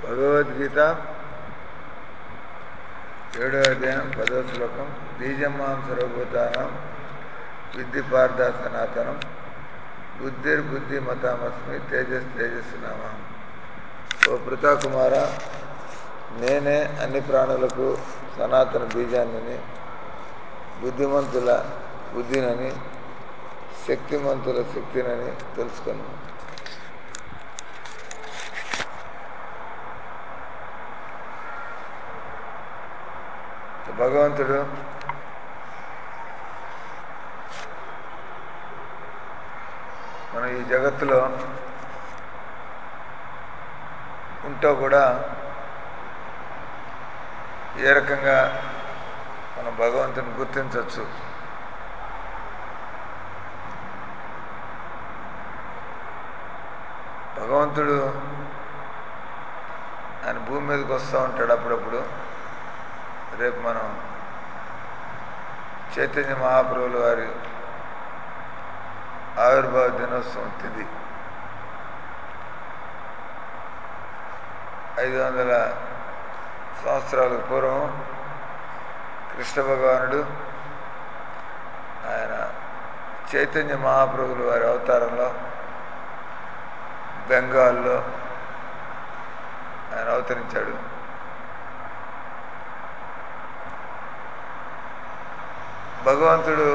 భగవద్గీత ఏడో అధ్యాయం పదో శ్లోకం బీజమాం సర్వభూతానం విద్ధి పార్థ సనాతనం బుద్ధిర్బుద్ధి మతామస్మి తేజస్ తేజస్సు నామం ఓ పృథాకుమార నేనే అన్ని ప్రాణులకు సనాతన బీజాన్ని బుద్ధిమంతుల బుద్ధినని శక్తిమంతుల శక్తినని తెలుసుకున్నాను భగవంతుడు మనం ఈ జగత్తులో ఉంటూ కూడా ఏ రకంగా మనం భగవంతుని గుర్తించవచ్చు భగవంతుడు ఆయన భూమి మీదకి వస్తూ ఉంటాడు అప్పుడప్పుడు రేపు మనం చైతన్య మహాప్రభుల వారి ఆవిర్భావ దినోత్సవం తిది ఐదు వందల సంవత్సరాల పూర్వం కృష్ణ భగవానుడు ఆయన చైతన్య మహాప్రభుల వారి అవతారంలో బెంగాల్లో ఆయన అవతరించాడు భగవంతుడు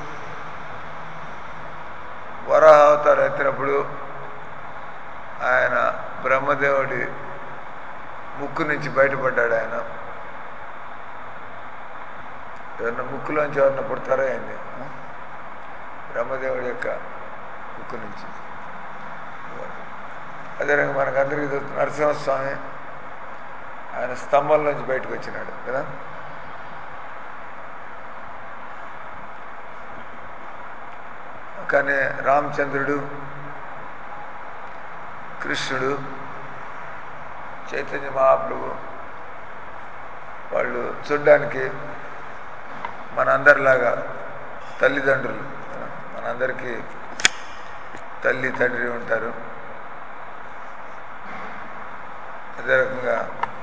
వరాహ అవతారం ఎత్తినప్పుడు ఆయన బ్రహ్మదేవుడి ముక్కు నుంచి బయటపడ్డాడు ఆయన ఎవరన్నా ముక్కులోంచి ఎవరన్నా పుడతారా ఏంది బ్రహ్మదేవుడి యొక్క ముక్కు నుంచి అదేవిధంగా మనకందరికీ తెలుసు నరసింహస్వామి ఆయన స్తంభం నుంచి బయటకు వచ్చినాడు కదా కానీ రామచంద్రుడు కృష్ణుడు చైతన్య మహాప్రభు వాళ్ళు చూడ్డానికి మనందరిలాగా తల్లిదండ్రులు మనందరికీ తల్లి తండ్రి ఉంటారు అదే రకంగా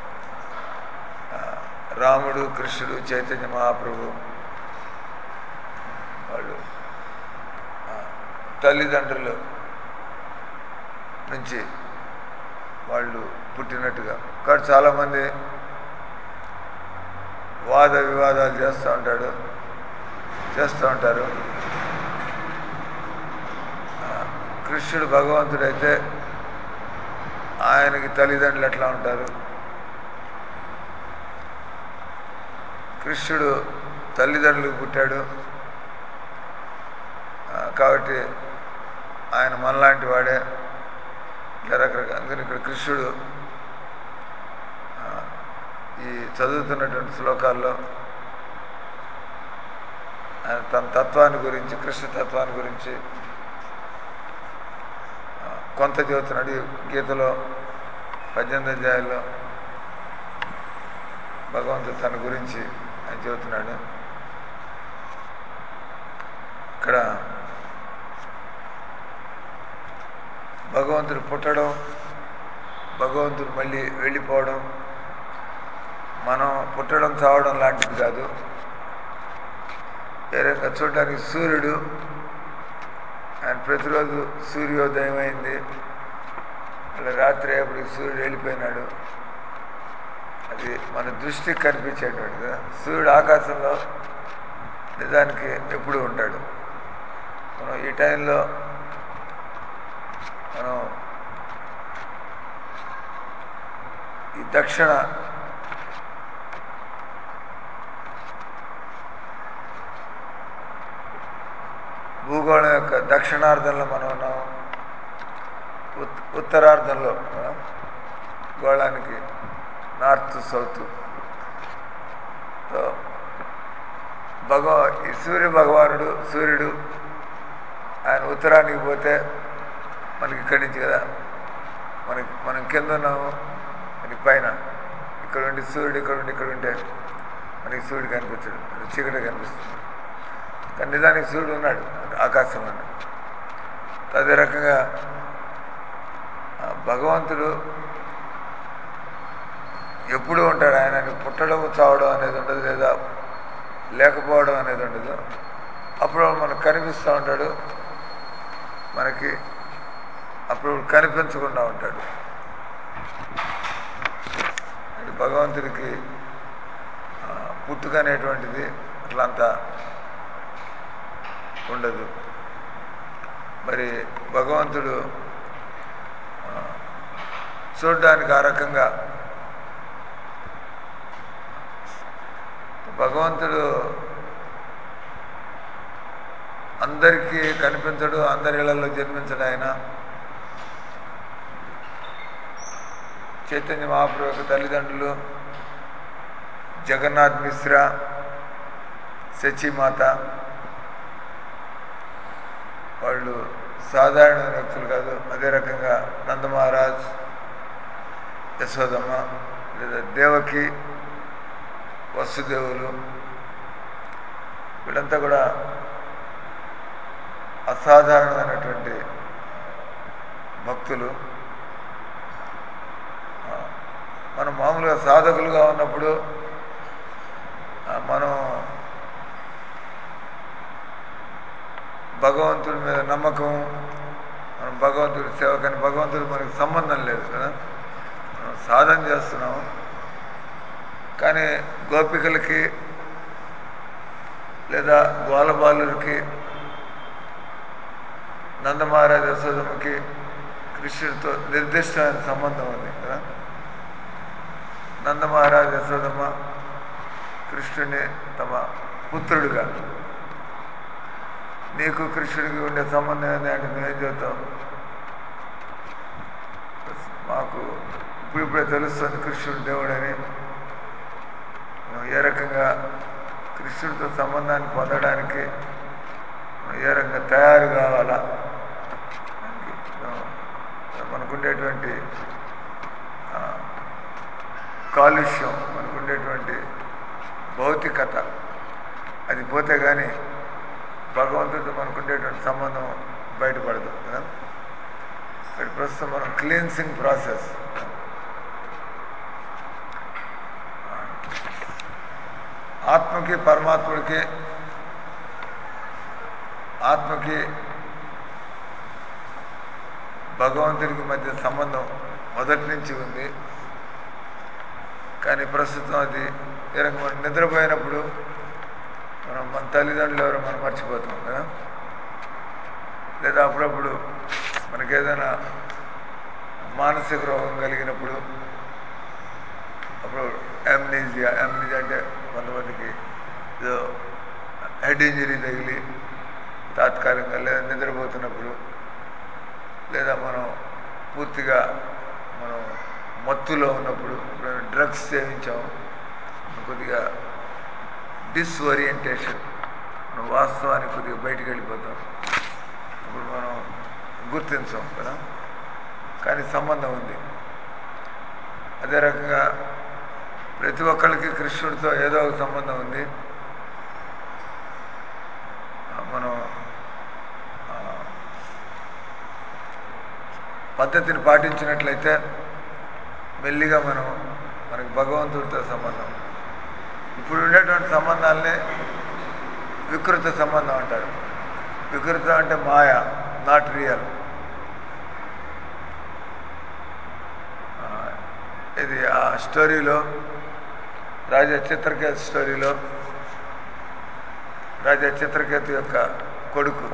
రాముడు కృష్ణుడు చైతన్య మహాప్రభు వాళ్ళు తల్లిదండ్రులు నుంచి వాళ్ళు పుట్టినట్టుగా కాబట్టి చాలామంది వాద వివాదాలు చేస్తూ ఉంటాడు చేస్తూ ఉంటారు కృష్ణుడు భగవంతుడైతే ఆయనకి తల్లిదండ్రులు ఎట్లా ఉంటారు కృష్ణుడు తల్లిదండ్రులకు పుట్టాడు కాబట్టి ఆయన మనలాంటి వాడే ఇలా రకరకాల అందుకని ఇక్కడ కృష్ణుడు ఈ చదువుతున్నటువంటి శ్లోకాల్లో ఆయన తన తత్వాన్ని గురించి కృష్ణ తత్వాన్ని గురించి కొంత చెబుతున్నాడు గీతలో పద్దెనిమిది అధ్యాయుల్లో భగవంతుడు తన గురించి ఆయన చెబుతున్నాడు ఇక్కడ భగవంతుడు పుట్టడం భగవంతుడు మళ్ళీ వెళ్ళిపోవడం మనం పుట్టడం చావడం లాంటిది కాదు ఏ రకంగా చూడడానికి సూర్యుడు ఆయన ప్రతిరోజు సూర్యోదయం అయింది మళ్ళీ రాత్రి అయ్యేప్పటికి సూర్యుడు వెళ్ళిపోయినాడు అది మన దృష్టికి కనిపించేటువంటి కదా సూర్యుడు ఆకాశంలో నిజానికి ఎప్పుడు ఉంటాడు మనం ఈ టైంలో మనం ఈ దక్షిణ భూగోళం యొక్క దక్షిణార్థంలో మనం ఉన్నాం ఉత్తరార్థంలో గోళానికి నార్త్ సౌత్ భగవ ఈ సూర్య భగవానుడు సూర్యుడు ఆయన ఉత్తరానికి పోతే మనకి ఇక్కడి నుంచి కదా మనకి మనం కింద ఉన్నాము మనకి పైన ఇక్కడ ఉండి సూర్యుడు ఇక్కడ ఉండి ఇక్కడ ఉంటే మనకి సూర్యుడు కనిపించడు చీకటి కనిపిస్తుంది కానీ నిజానికి సూర్యుడు ఉన్నాడు ఆకాశంలోనే అదే రకంగా భగవంతుడు ఎప్పుడూ ఉంటాడు ఆయన ఆయనకు పుట్టడం చావడం అనేది ఉండదు లేదా లేకపోవడం అనేది ఉండదు అప్పుడు మనకు కనిపిస్తూ ఉంటాడు మనకి అప్పుడు కనిపించకుండా ఉంటాడు అది భగవంతుడికి ఆ, పుట్టుక అనేటువంటిది అట్లంతా ఉండదు మరి భగవంతుడు ఆ, చూడడానికి ఆ రకంగా భగవంతుడు అందరికీ కనిపించడు అందరి ఇళ్లలో జన్మించడు ఆయన చైతన్య మహాప్రభు యొక్క తల్లిదండ్రులు జగన్నాథ్ మిశ్రా శచీమాత వాళ్ళు సాధారణ వ్యక్తులు కాదు అదే రకంగా నందమహారాజ్ యశోదమ్మ లేదా దేవకి వసుదేవులు వీళ్ళంతా కూడా అసాధారణమైనటువంటి భక్తులు ఆ, మనం మామూలుగా సాధకులుగా ఉన్నప్పుడు ఆ, మనం భగవంతుడి మీద నమ్మకం మనం భగవంతుడి సేవ కానీ భగవంతుడు మనకి సంబంధం లేదు కదా మనం సాధన చేస్తున్నాం కానీ గోపికలకి లేదా గోలబాలుడికి నందమహారాజ యశోదమ్మకి కృష్ణుడితో నిర్దిష్టమైన సంబంధం ఉంది కదా నందమహారాజ యశోదమ్మ కృష్ణుని తమ పుత్రుడిగా నీకు కృష్ణుడికి ఉండే సంబంధం ఏంటి అంటే నువ్వేం చెబుతావు మాకు ఇప్పుడిప్పుడే తెలుస్తుంది కృష్ణుడు దేవుడని మేము ఏ రకంగా కృష్ణుడితో సంబంధాన్ని పొందడానికి మనం ఏ రకంగా తయారు కావాలా దానికి మనం- మనకుండేటువంటి ఆ, కాలుష్యం మనకుండేటువంటి భౌతికత అది పోతే కానీ భగవంతుడితో మనకుండేటువంటి సంబంధం బయటపడదు కదా ఇక్కడ ప్రస్తుతం మనం క్లీన్సింగ్ ప్రాసెస్ ఆత్మకి పరమాత్ముడికి ఆత్మకి భగవంతుడికి మధ్య సంబంధం మొదటి నుంచి ఉంది కానీ ప్రస్తుతం అది ఏ రకంగా మనం నిద్రపోయినప్పుడు మనం మన తల్లిదండ్రులు ఎవరో మనం మర్చిపోతాం కదా లేదా అప్పుడప్పుడు మనకేదైనా మానసిక రోగం కలిగినప్పుడు అప్పుడు ఎమ్నీజియా ఎమ్నీజియా అంటే కొంతమందికి ఏదో హెడ్ ఇంజరీ తగిలి తాత్కాలికంగా లేదా నిద్రపోతున్నప్పుడు లేదా మనం పూర్తిగా మనం మత్తులో ఉన్నప్పుడు ఇప్పుడు డ్రగ్స్ సేవించాము కొద్దిగా డిస్ఓరియంటేషన్ మనం వాస్తవానికి కొద్దిగా బయటికి వెళ్ళిపోతాం అప్పుడు మనం గుర్తించాం కదా కానీ సంబంధం ఉంది అదే రకంగా ప్రతి ఒక్కరికి కృష్ణుడితో ఏదో ఒక సంబంధం ఉంది ఆ, మనం ఆ, పద్ధతిని పాటించినట్లయితే మెల్లిగా మనం మనకి భగవంతుడితో సంబంధం ఇప్పుడు ఉండేటువంటి సంబంధాలనే వికృత సంబంధం అంటారు వికృత అంటే మాయ నాట్ రియల్ ఇది ఆ స్టోరీలో రాజా చిత్రకేతు స్టోరీలో రాజా చిత్రకేతు యొక్క కొడుకు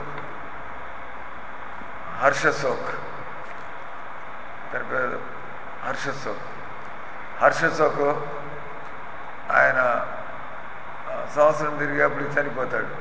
హర్షశోక్ తన పేరు హర్షశోక్ హర్షశోక్ ఆయన ఆ, సంవత్సరం తిరిగేప్పటికి చనిపోతాడు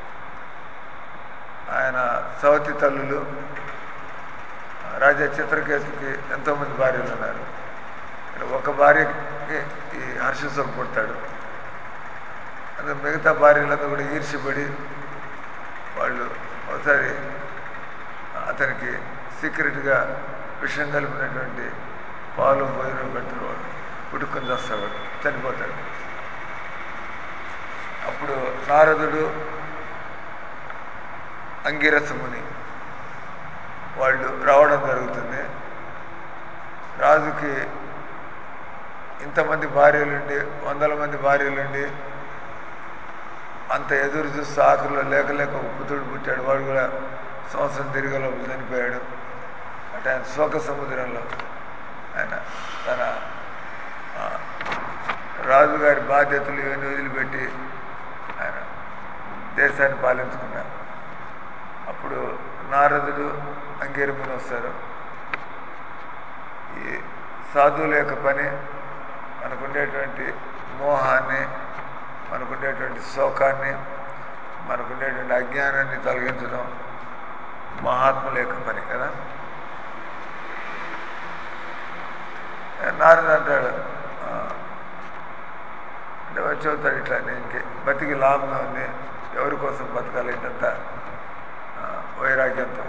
ఆయన సవతి తల్లులు ఆ, రాజా చిత్రకేతుకి ఎంతోమంది భార్యలు ఉన్నారు ఇక్కడ ఒక భార్యకి ఈ హర్షశోక్ పుడతాడు అందుకే మిగతా భార్యలందరూ కూడా ఈర్ష్యపడి వాళ్ళు ఒకసారి అతనికి సీక్రెట్గా విషం కలిపినటువంటి పాలు భోజనం పెట్టిన వాడు పుట్టుకొని చేస్తాడు చనిపోతాడు అప్పుడు నారదుడు అంగిరసముని వాళ్ళు రావడం జరుగుతుంది రాజుకి ఇంతమంది భార్యలుండి వందల మంది భార్యలుండి అంత ఎదురు చూస్తూ ఆఖరిలో లేక లేక ఒక పుత్రుడు పుట్టాడు వాడు కూడా సంవత్సరం తిరిగే లోపల చనిపోయాడు అంటే ఆయన శోక సముద్రంలో ఆయన తన ఆ, రాజుగారి బాధ్యతలు ఇవన్నీ వదిలిపెట్టి ఆయన దేశాన్ని పాలించుకున్నారు అప్పుడు నారదుడు అంగీరముని వస్తారు ఈ సాధువుల యొక్క పని మనకుండేటువంటి మోహాన్ని మనకుండేటువంటి శోకాన్ని మనకుండేటువంటి అజ్ఞానాన్ని తొలగించడం మహాత్ముల యొక్క పని కదా నారదు అంటాడు "ఆ, అంటే వచ్చి అవుతాడు ఇట్లా నేను ఇంకే బతికి లాభం ఉంది ఎవరి కోసం బతకాలి ఇదంతా ఆ, వైరాగ్యంతో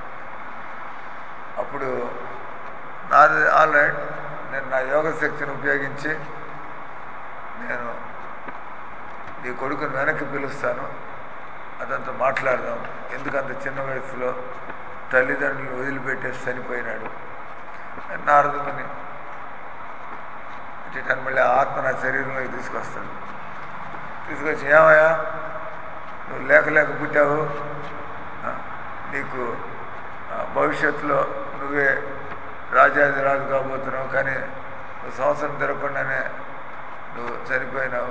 అప్పుడు నాది ఆల్ రైట్ నేను నా యోగ శక్తిని ఉపయోగించి నేను నీ కొడుకుని వెనక్కి పిలుస్తాను అతనితో మాట్లాడదాం ఎందుకంత చిన్న వయసులో తల్లిదండ్రులు వదిలిపెట్టేసి చనిపోయినాడు నారదుని ఇటు మళ్ళీ ఆత్మ నా శరీరంలోకి తీసుకొస్తాడు తీసుకొచ్చి ఏమయ్యా నువ్వు లేక లేక పుట్టావు ఆ, నీకు ఆ, భవిష్యత్తులో నువ్వే రాజాది రాజు కాబోతున్నావు కానీ నువ్వు సంవత్సరం తిరగకుండానే నువ్వు చనిపోయినావు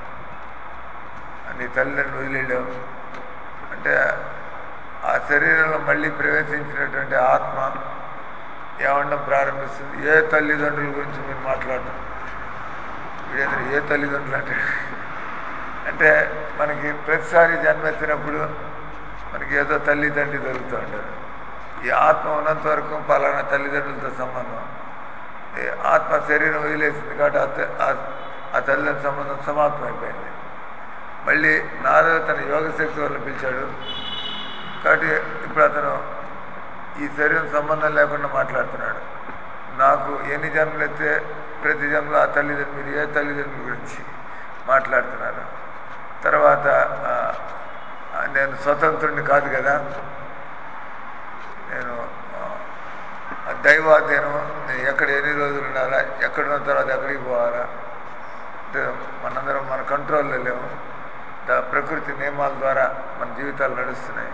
నీ తల్లిదండ్రులు వదిలేళ్ళావు అంటే ఆ శరీరంలో మళ్ళీ ప్రవేశించినటువంటి ఆత్మ ఏమనడం ప్రారంభిస్తుంది ఏ తల్లిదండ్రుల గురించి మీరు మాట్లాడటం వీడేంద్ర ఏ తల్లిదండ్రులు అంటే అంటే మనకి ప్రతిసారి జన్మెత్తినప్పుడు మనకి ఏదో తల్లి తండ్రి దొరుకుతూ ఉంటారు ఈ ఆత్మ ఉన్నంత వరకు పలానా తల్లిదండ్రులతో సంబంధం ఈ ఆత్మ శరీరం వదిలేసింది కాబట్టి ఆ త- ఆ- ఆ తల్లిదండ్రుల సంబంధం సమాప్తం అయిపోయింది మళ్ళీ నారద తన యోగ శక్తి వల్ల పిలిచాడు కాబట్టి ఇప్పుడు అతను ఈ శరీరం సంబంధం లేకుండా మాట్లాడుతున్నాడు నాకు ఎన్ని జన్మలు ఎత్తే ప్రతి జన్మలో ఆ తల్లిదండ్రులు మీరు ఏ తల్లిదండ్రుల గురించి మాట్లాడుతున్నారు తర్వాత ఆ, ఆ, నేను స్వతంత్రుడిని కాదు కదా నేను ఆ, ఆ దైవాధీనం నేను ఎక్కడ ఎన్ని రోజులు ఉండాలా ఎక్కడున్న తర్వాత ఎక్కడికి పోవాలా అంటే మనందరం మన కంట్రోల్లో లేము దా ప్రకృతి నియమాల ద్వారా మన జీవితాలు నడుస్తున్నాయి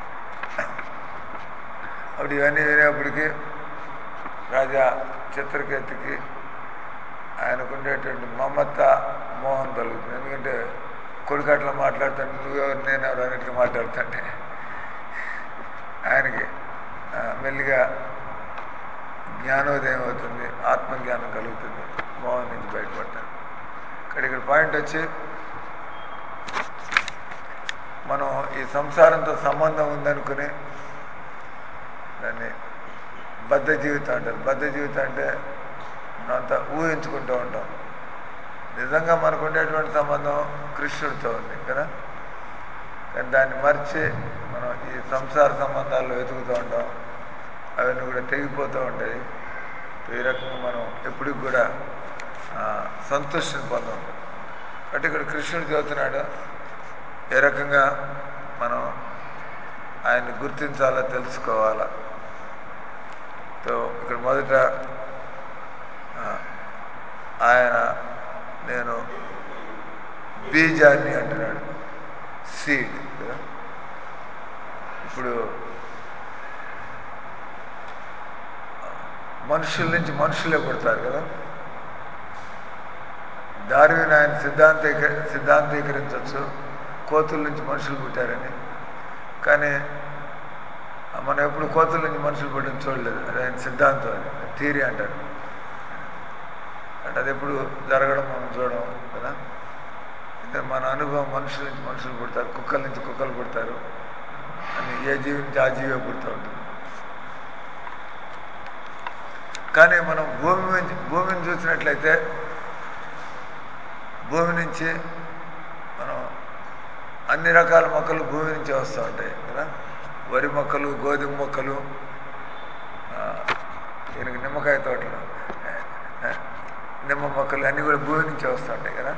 అప్పుడు ఇవన్నీ వినేప్పటికీ రాజా చిత్రకేతుకి ఆయనకుండేటువంటి మమత మోహం కలుగుతుంది ఎందుకంటే కొడుకు అట్లా మాట్లాడుతాను నువ్వెవరు నేనెవరు అన్నట్టుగా మాట్లాడుతాంటే ఆయనకి ఆ, మెల్లిగా జ్ఞానోదయం అవుతుంది ఆత్మజ్ఞానం కలుగుతుంది మోహం నుంచి బయటపడతాడు ఇక్కడ ఇక్కడ పాయింట్ వచ్చి మనం ఈ సంసారంతో సంబంధం ఉందనుకుని దాన్ని బద్ధ జీవితం అంటారు బద్ధ జీవితం అంటే మనం అంతా ఊహించుకుంటూ ఉంటాం నిజంగా మనకు ఉండేటువంటి సంబంధం కృష్ణుడితో ఉంది కదా కానీ దాన్ని మర్చి మనం ఈ సంసార సంబంధాల్లో వెతుకుతూ ఉంటాం అవన్నీ కూడా తెగిపోతూ ఉంటాయి ఈ రకంగా మనం ఎప్పటికి కూడా ఆ, సంతృష్టిని పొందాం కాబట్టి ఇక్కడ కృష్ణుడు చెబుతున్నాడు ఏ రకంగా మనం ఆయన్ని గుర్తించాలో తెలుసుకోవాలా సో ఇక్కడ మొదట ఆ, ఆయన నేను బీజాన్ని అంటున్నాడు సీడ్ కదా ఇప్పుడు మనుషుల నుంచి మనుషులే పుడతారు కదా దారిని ఆయన సిద్ధాంతీక సిద్ధాంతీకరించవచ్చు కోతుల నుంచి మనుషులు పుట్టారని కానీ మనం ఎప్పుడు కోతుల నుంచి మనుషులు పుట్టిన చూడలేదు అది ఆయన సిద్ధాంతం అది థీరీ అంటారు అంటే అది ఎప్పుడు జరగడం మనం చూడడం కదా అంటే మన అనుభవం మనుషుల నుంచి మనుషులు పుడతారు కుక్కల నుంచి కుక్కలు పుడతారు అని ఏ జీవి నుంచి ఆ జీవే పుడుతూ ఉంటుంది కానీ మనం భూమి నుంచి భూమిని చూసినట్లయితే భూమి నుంచి మనం అన్ని రకాల మొక్కలు భూమి నుంచి వస్తూ ఉంటాయి కదా వరి మొక్కలు గోధుమ మొక్కలు ఆ, ఈయనకి నిమ్మకాయ తోటలు ఆ, నిమ్మ మొక్కలు అన్నీ కూడా భూమి నుంచి వస్తూ ఉంటాయి కదా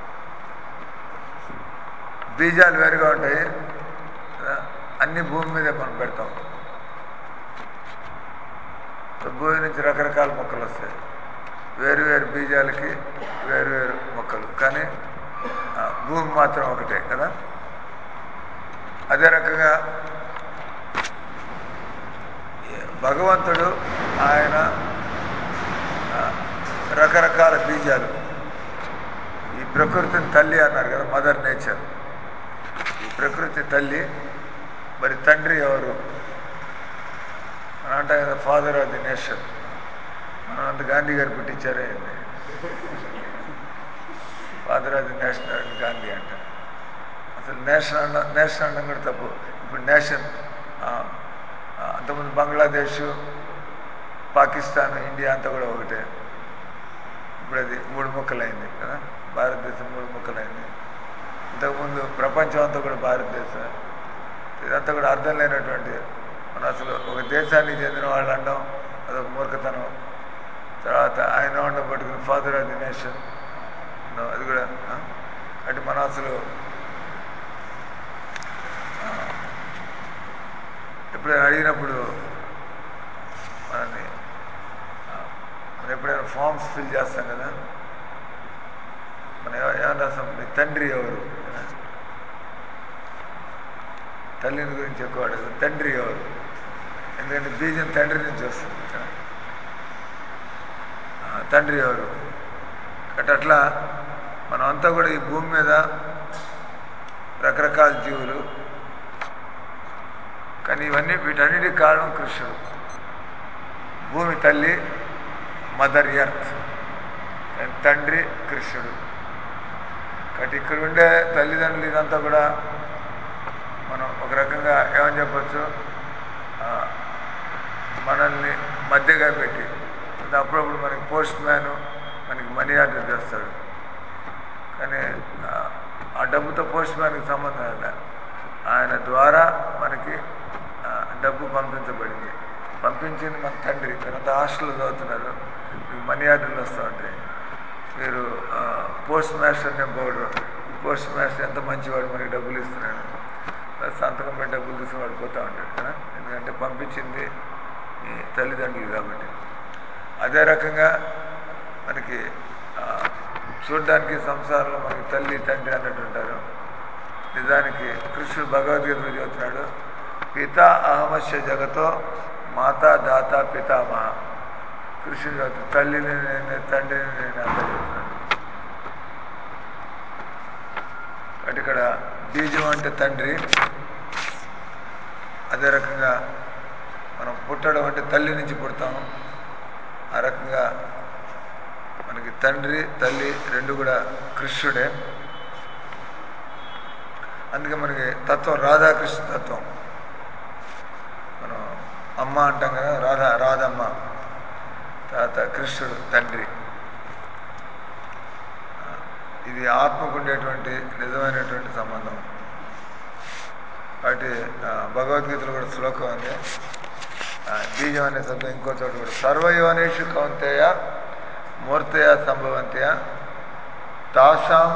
బీజాలు వేరుగా ఉంటాయి కదా అన్ని భూమి మీదే మనం పెడతాం సో భూమి నుంచి రకరకాల మొక్కలు వస్తాయి వేరు వేరు బీజాలకి వేరు వేరు మొక్కలు కానీ ఆ, భూమి మాత్రం ఒకటే కదా అదే రకంగా ఈ భగవంతుడు ఆయన ఆ, రకరకాల బీజాలు ఈ ప్రకృతిని తల్లి అన్నారు కదా మదర్ నేచర్ ఈ ప్రకృతి తల్లి మరి తండ్రి ఎవరు మనం అంటాం కదా ఫాదర్ ఆఫ్ ది నేషన్ మనం అంత గాంధీ గారు పుట్టించారే ఏంది? ఫాదర్ ఆఫ్ ది నేషన్ అని గాంధీ అంట అసలు నేషన్ అన్న నేషన్ అనడం కూడా తప్పు ఇప్పుడు నేషన్ ఆ, ఆ, అంతకుముందు బంగ్లాదేశ్ పాకిస్తాన్ ఇండియా అంతా కూడా ఒకటే ఇప్పుడు అది మూడు ముక్కలైంది కదా భారతదేశం మూడు ముక్కలైంది ఇంతకుముందు ప్రపంచం అంతా కూడా భారతదేశం ఇదంతా కూడా అర్థం లేనటువంటి మనం అసలు ఒక దేశానికి చెందిన వాళ్ళు అనడం అదొక మూర్ఖతనం తర్వాత ఆయన ఉండ పట్టుకుని ఫాదర్ ఆఫ్ ది నేషన్ అది కూడా ఆ? అంటే మనం అసలు ఆ, ఎప్పుడైనా అడిగినప్పుడు మనని ఆ, మనం ఎప్పుడైనా ఫామ్స్ ఫిల్ చేస్తాం కదా మనం ఏమ- ఏమన్నా రాస్తాం మీ తండ్రి ఎవరు తల్లిని గురించి ఎక్కువ అడగదు తండ్రి ఎవరు ఎందుకంటే బీజం తండ్రి నుంచి వస్తుంది కదా. ఆ, తండ్రి ఎవరు అట్ అట్లా మనం అంతా కూడా ఈ భూమి మీద రకరకాల జీవులు కానీ ఇవన్నీ వీటన్నిటికి కారణం కృష్ణుడు భూమి తల్లి మదర్ ఎర్త్ కానీ తండ్రి కృష్ణుడు కాబట్టి ఇక్కడ ఉండే తల్లిదండ్రులు ఇదంతా కూడా మనం ఒక రకంగా ఏమని చెప్పచ్చు ఆ, మనల్ని మధ్యగా పెట్టి అంటే అప్పుడప్పుడు మనకి పోస్ట్ మ్యాన్ మనకి మనీ ఆర్డర్ చేస్తాడు కానీ ఆ, ఆ డబ్బుతో పోస్ట్ మ్యాన్కి సంబంధం లేదు ఆయన ద్వారా మనకి ఆ, డబ్బు పంపించబడింది పంపించింది మన తండ్రి మీరంతా హాస్టల్లో చదువుతున్నారు మీకు మనీ ఆర్డర్లు వస్తూ ఉంటాయి మీరు ఆ, పోస్ట్ మాస్టర్ నింపవడు పోస్ట్ మాస్టర్ ఎంత మంచివాడు మనకి డబ్బులు ఇస్తున్నాడు ప్లస్ సంతకం పెట్టి డబ్బులు తీసుకుని వాడు పోతూ ఉంటాడు కదా ఎందుకంటే పంపించింది మీ తల్లిదండ్రులు కాబట్టి అదే రకంగా మనకి ఆ, చూడ్డానికి సంసారంలో మనకి తల్లి తండ్రి అన్నట్టు ఉంటారు నిజానికి కృష్ణుడు భగవద్గీతలో చెబుతున్నాడు పిత అహమస్య జగతో మాతా దాత పితామహ కృష్ణుడు చెబుతాడు తల్లిని నేను తండ్రిని నేను అంతా చెబుతున్నాడు కాబట్టి ఇక్కడ బీజం అంటే తండ్రి అదే రకంగా మనం పుట్టడం అంటే తల్లి నుంచి పుడతాము ఆ రకంగా మనకి తండ్రి తల్లి రెండు కూడా కృష్ణుడే అందుకే మనకి తత్వం రాధాకృష్ణ తత్వం మనం అమ్మ అంటాం కదా రాధా రాధమ్మ తర్వాత కృష్ణుడు తండ్రి ఆ, ఇది ఆత్మకు ఉండేటువంటి నిజమైనటువంటి సంబంధం కాబట్టి ఆ, భగవద్గీతలో కూడా శ్లోకం ఉంది ఆ, బీజం అనే శబ్దం ఇంకో చోట కూడా సర్వయోనేషు కౌంతేయ మూర్తయ సంభవంతయ తాసాం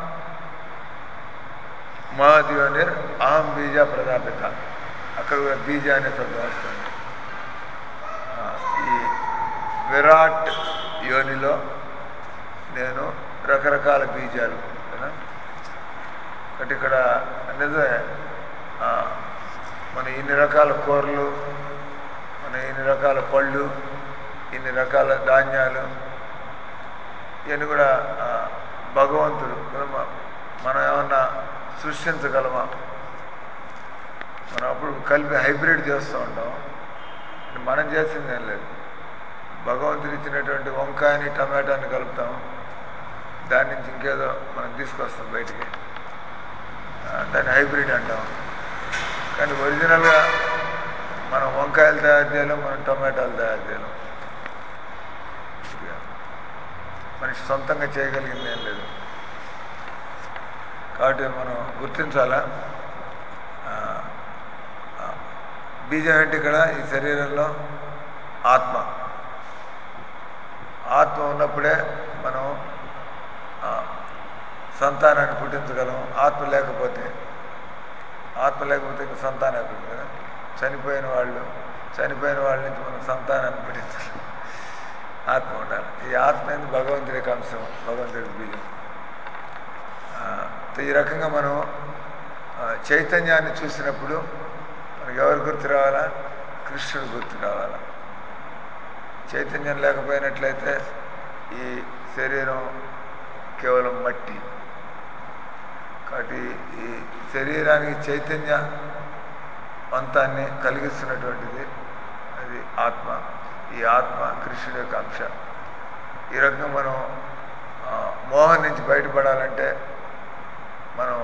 మహద్యోనిర్ అహం బీజ ప్రజాపిత అక్కడ కూడా బీజ అనే శబ్దం వస్తుంది ఆ, ఈ విరాట్ యోనిలో నేను రకరకాల బీజాలు కదా కాబట్టి ఇక్కడ నిజమే ఆ, మన ఇన్ని రకాల కూరలు మన ఇన్ని రకాల పళ్ళు ఇన్ని రకాల ధాన్యాలు ఇవన్నీ కూడా ఆ, భగవంతుడు కదా మ- మనం ఏమన్నా సృష్టించగలమా మనం అప్పుడు కలిపి హైబ్రిడ్ చేస్తూ ఉంటాం ఇది మనం చేసింది ఏం లేదు భగవంతుడు ఇచ్చినటువంటి వంకాయని టమాటాని కలుపుతాం దాని నుంచి ఇంకేదో మనం తీసుకొస్తాం బయటికి ఆ, దాన్ని హైబ్రిడ్ అంటాం కానీ ఒరిజినల్గా మనం వంకాయలు తయారు చేయలేం మనం టమాటాలు తయారు చేయలేం ఇక మనిషి సొంతంగా చేయగలిగింది ఏం లేదు కాబట్టి మనం గుర్తించాలా ఆ, ఆ, బీజం ఏంటి ఇక్కడ ఈ శరీరంలో ఆత్మ ఆత్మ ఉన్నప్పుడే మనం ఆ, సంతానాన్ని పుట్టించగలం ఆత్మ లేకపోతే ఆత్మ లేకపోతే ఇంకా సంతానం అయిపోతుంది కదా చనిపోయిన వాళ్ళు చనిపోయిన వాళ్ళ నుంచి మనం సంతానాన్ని పుట్టించాలి ఆత్మ ఉండాలి ఈ ఆత్మ ఏంది భగవంతుడి యొక్క అంశం భగవంతుడి బీజం ఆ, ఈ రకంగా మనం ఆ, చైతన్యాన్ని చూసినప్పుడు మనకి ఎవరు గుర్తు రావాలా కృష్ణుడు గుర్తు రావాలా చైతన్యం లేకపోయినట్లయితే ఈ శరీరం కేవలం మట్టి కాబట్టి ఈ శరీరానికి చైతన్య వంతాన్ని కలిగిస్తున్నటువంటిది అది ఆత్మ ఈ ఆత్మ కృష్ణుడి యొక్క అంశ ఈ రకంగా మనం ఆ, మోహం నుంచి బయటపడాలంటే మనం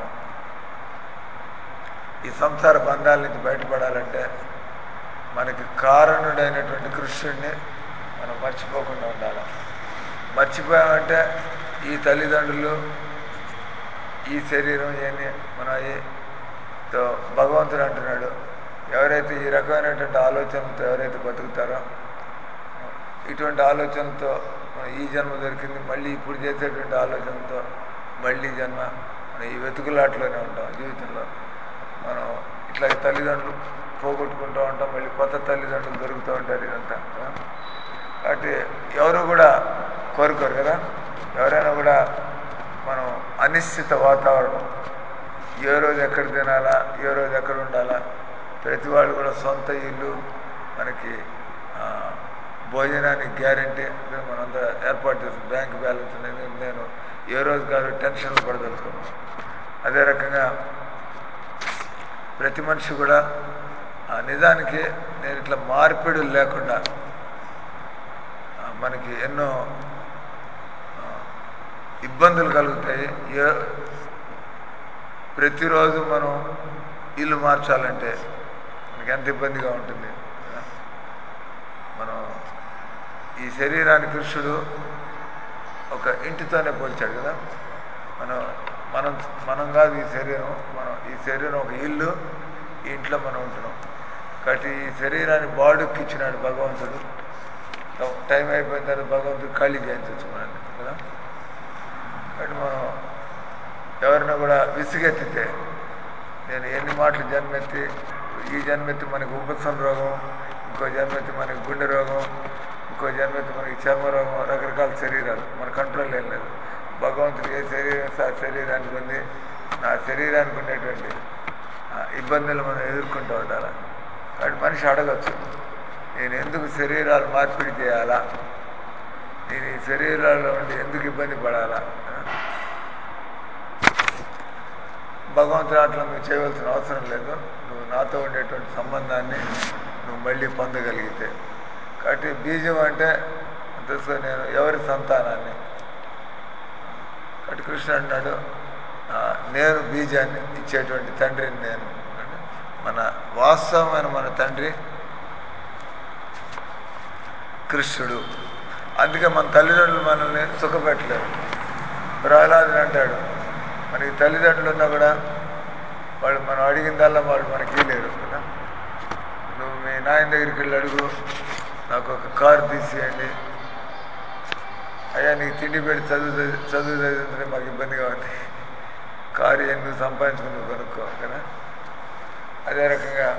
ఈ సంసార బంధాల నుంచి బయటపడాలంటే మనకి కారణుడైనటువంటి కృష్ణుడిని మనం మర్చిపోకుండా ఉండాలి మర్చిపోయామంటే ఈ తల్లిదండ్రులు ఈ శరీరం ఇవన్నీ మనం అయ్యి తో భగవంతుడు అంటున్నాడు ఎవరైతే ఈ రకమైనటువంటి ఆలోచనలతో ఎవరైతే బతుకుతారో ఇటువంటి ఆలోచనలతో మనం ఈ జన్మ దొరికింది మళ్ళీ ఇప్పుడు చేసేటువంటి ఆలోచనలతో మళ్ళీ జన్మ మనం ఈ వెతుకులాట్లోనే ఉంటాం జీవితంలో మనం ఇట్లా తల్లిదండ్రులు పోగొట్టుకుంటూ ఉంటాం మళ్ళీ కొత్త తల్లిదండ్రులు దొరుకుతూ ఉంటారు ఇదంతా కదా? కాబట్టి ఎవరు కూడా కోరుకోరు కదా ఎవరైనా కూడా మనం అనిశ్చిత వాతావరణం ఏ రోజు ఎక్కడ తినాలా ఏ రోజు ఎక్కడ ఉండాలా ప్రతి వాళ్ళు కూడా సొంత ఇల్లు మనకి ఆ, భోజనానికి గ్యారంటీ మనంతా ఏర్పాటు చేసిన బ్యాంక్ బ్యాలెన్స్ అనేది నేను ఏ రోజు కాదు టెన్షన్లు పడదలుచుకున్నాను అదే రకంగా ప్రతి మనిషి కూడా ఆ నిజానికి నేను ఇట్లా మార్పిడులు లేకుండా ఆ, మనకి ఎన్నో ఆ, ఇబ్బందులు కలుగుతాయి ఏ ప్రతిరోజు మనం ఇల్లు మార్చాలంటే మనకి ఎంత ఇబ్బందిగా ఉంటుంది కదా? మనం ఈ శరీరాన్ని కృష్ణుడు ఒక ఇంటితోనే పోల్చాడు కదా మనం మనం మనం కాదు ఈ శరీరం మనం ఈ శరీరం ఒక ఇల్లు ఈ ఇంట్లో మనం ఉంటున్నాం కాబట్టి ఈ శరీరాన్ని బాడుకి ఇచ్చినాడు భగవంతుడు టైం అయిపోయిన తర్వాత భగవంతుడు ఖాళీ చేయించవచ్చు మనల్ని కదా కాబట్టి మనం ఎవరిని కూడా విసిగెత్తితే నేను ఎన్ని మాటలు జన్మెత్తి ఈ జన్మెత్తి మనకి ఉపశమ రోగం ఇంకో జన్మెత్తి మనకి గుండె రోగం ఇంకో జన్మెత్తి మనకి చర్మ రోగం రకరకాల శరీరాలు మన కంట్రోల్ ఏం లేదు భగవంతుడు ఏ శరీరం ఇస్తే ఆ శరీరానికి ఉంది నా శరీరానికి ఉండేటువంటి ఆ, ఇబ్బందులు మనం ఎదుర్కొంటూ ఉండాలి కాబట్టి మనిషి అడగచ్చు నేను ఎందుకు శరీరాలు మార్పిడి చేయాలా నేను ఈ శరీరాల్లో ఉండి ఎందుకు ఇబ్బంది పడాలా భగవంతుడు అట్లా నువ్వు చేయవలసిన అవసరం లేదు నువ్వు నాతో ఉండేటువంటి సంబంధాన్ని నువ్వు మళ్ళీ పొందగలిగితే కాబట్టి బీజం అంటే తెలుసు నేను ఎవరి సంతానాన్ని కాబట్టి కృష్ణ అన్నాడు "ఆ, నేను బీజాన్ని ఇచ్చేటువంటి తండ్రిని నేను అంటే మన వాస్తవమైన మన తండ్రి కృష్ణుడు అందుకే మన తల్లిదండ్రులు మనల్ని సుఖపెట్టలేరు ప్రహ్లాదుడు అంటాడు మనకి తల్లిదండ్రులు ఉన్నా కూడా వాళ్ళు మనం అడిగిందల్లా వాళ్ళు మనకి లేరు కదా నువ్వు మీ నాయన దగ్గరికి వెళ్ళి అడుగు నాకు ఒక కారు తీసేయండి అయ్యా నీకు తిండి పెట్టి చదువు చదివి- చదువు చదివించడం మాకు ఇబ్బందిగా ఉంది కారు ఎందుకు సంపాదించుకుని నువ్వు కొనుక్కో కదా అదే రకంగా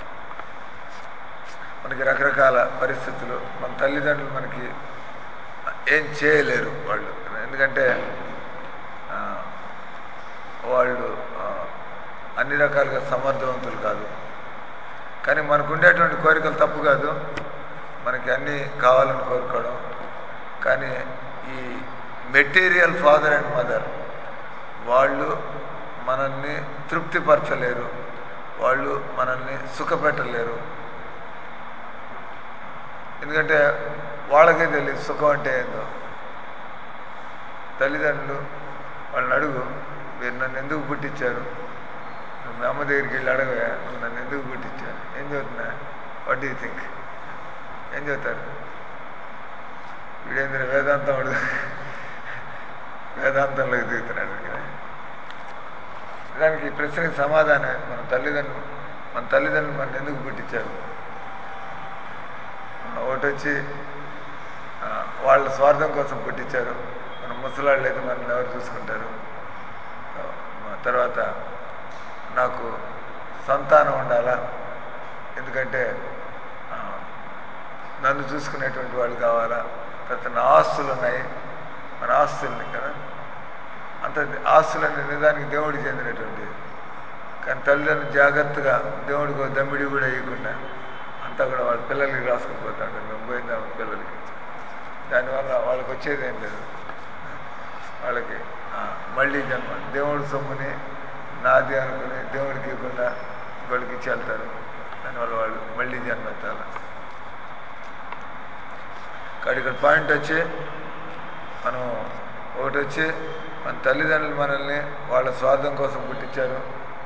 మనకి రకరకాల పరిస్థితులు మన తల్లిదండ్రులు మనకి ఏం చేయలేరు వాళ్ళు ఎందుకంటే ఆ, వాళ్ళు ఆ, అన్ని రకాలుగా సమర్థవంతులు కాదు కానీ మనకు ఉండేటువంటి కోరికలు తప్పు కాదు మనకి అన్నీ కావాలని కోరుకోవడం కానీ ఈ మెటీరియల్ ఫాదర్ అండ్ మదర్ వాళ్ళు మనల్ని తృప్తిపరచలేరు వాళ్ళు మనల్ని సుఖపెట్టలేరు ఎందుకంటే వాళ్ళకే తెలియదు సుఖం అంటే ఏందో తల్లిదండ్రులు వాళ్ళని అడుగు మీరు నన్ను ఎందుకు పుట్టించారు నువ్వు మీ అమ్మ దగ్గరికి వెళ్ళి అడగవా నువ్వు నన్ను ఎందుకు పుట్టించావు ఏం చదువుతున్నా వాట్ యూ థింక్ ఏం చదువుతారు వీడేంద్ర వేదాంతం అడుగు వేదాంతంలోకి దిగుతున్నాడు కదా దానికి ఈ ప్రశ్నకి సమాధానం మన తల్లిదండ్రులు మన తల్లిదండ్రులు మన ఎందుకు పుట్టించారు ఒకటి వచ్చి ఆ, వాళ్ళ స్వార్థం కోసం పుట్టించారు మన ముసలాళ్ళు అయితే మనల్ని ఎవరు చూసుకుంటారు ఆ, తర్వాత నాకు సంతానం ఉండాలా ఎందుకంటే ఆ, నన్ను చూసుకునేటువంటి వాళ్ళు కావాలా తర్వాత నా ఆస్తులు ఉన్నాయి మన ఆస్తుల్ని కదా అంత ఆస్తులన్నీ నిజానికి దేవుడికి చెందినటువంటివి కానీ తల్లిదండ్రులు జాగ్రత్తగా దేవుడికి ఒక దమ్మిడి కూడా వేయకుండా అంతా కూడా వాళ్ళ పిల్లలకి రాసుకుని పోతా ఉంటారు మేము పోయిందా మన పిల్లలకి దానివల్ల వాళ్ళకి వచ్చేది ఏం లేదు వాళ్ళకి ఆ, మళ్ళీ జన్మ దేవుడి సొమ్ముని నాది అనుకుని దేవుడికి ఇవ్వకుండా ఇంకోళ్ళకి ఇచ్చి వెళ్తారు దానివల్ల వాళ్ళు మళ్ళీ జన్మ ఎత్తాలి కాబట్టి ఇక్కడ పాయింట్ వచ్చి మనం ఒకటి వచ్చి మన తల్లిదండ్రులు మనల్ని వాళ్ళ స్వార్థం కోసం పుట్టించారు